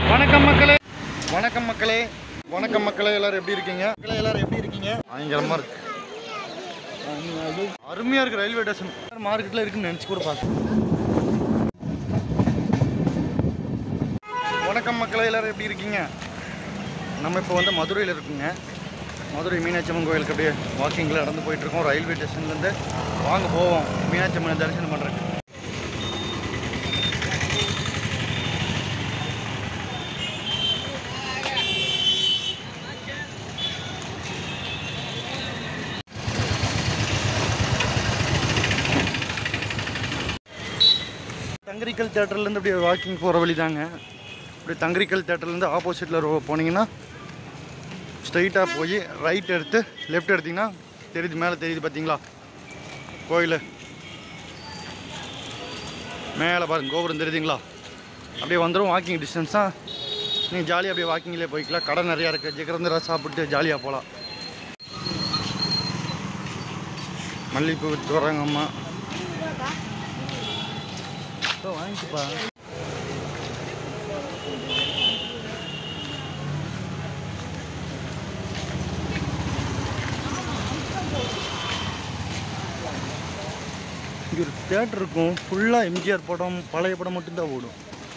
வணக்கம் மக்களே வணக்கம் மக்களே வணக்கம் மக்களே எல்லாரும் எப்படி இருக்கீங்க மக்களே எல்லாரும் எப்படி இருக்கீங்க பயங்கரமா இருக்கு அருமையா இருக்கு ரயில்வே ஸ்டேஷன் மார்க்கெட்ல இருக்குன்னு நினைச்சு கூட பார்த்தேன் வணக்கம் மக்களே எல்லாரும் எப்படி இருக்கீங்க நம்ம இப்போ வந்து மதுரையில் இருக்குங்க மதுரை மீனாட்சி அம்மன் கோயிலுக்கு அப்படியே வாக்கிங்கில் நடந்து போயிட்டு இருக்கோம் ரயில்வே ஸ்டேஷன்லேருந்து வாங்க போவோம் மீனாட்சி அம்மனை தரிசனம் பண்ணுறதுக்கு தங்கரிக்கல் தேட்டர்லேருந்து அப்படியே வாக்கிங் போகிற வழி தாங்க அப்படியே தங்கரிக்கல் தேட்டர்லேருந்து ஆப்போசிட்டில் ரோ போனீங்கன்னா ஸ்ட்ரைட்டாக போய் ரைட் எடுத்து லெஃப்ட் எடுத்தீங்கன்னா தெரியுது மேலே தெரியுது பார்த்தீங்களா கோயில் மேலே பாருங்க கோபுரம் தெரியுதுங்களா அப்படியே வந்துடும் வாக்கிங் டிஸ்டன்ஸ் தான் நீங்கள் ஜாலியாக அப்படியே வாக்கிங்லேயே போய்க்கலாம் கடை நிறையா இருக்குது ஜிகரந்தரா சாப்பிட்டு ஜாலியாக போகலாம் மல்லிகைப்பூ விட்டு வராங்க அம்மா இப்போ வாங்கிப்பா இங்கே ஒரு தேட்டர் இருக்கும் ஃபுல்லாக எம்ஜிஆர் படம் பழைய படம் மட்டும்தான் ஓடும்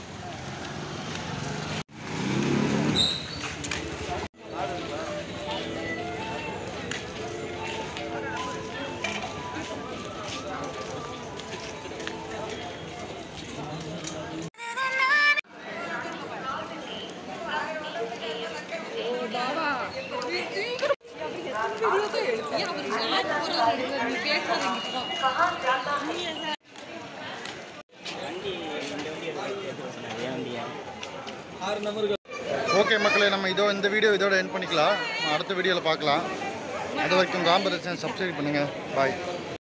ஓகே மக்களே நம்ம இதோ இந்த வீடியோ இதோட என் பண்ணிக்கலாம் அடுத்த வீடியோவில் பார்க்கலாம் அது வரைக்கும் காம்பரேஷன் சப்ஸ்கிரைப் பண்ணுங்கள் பாய்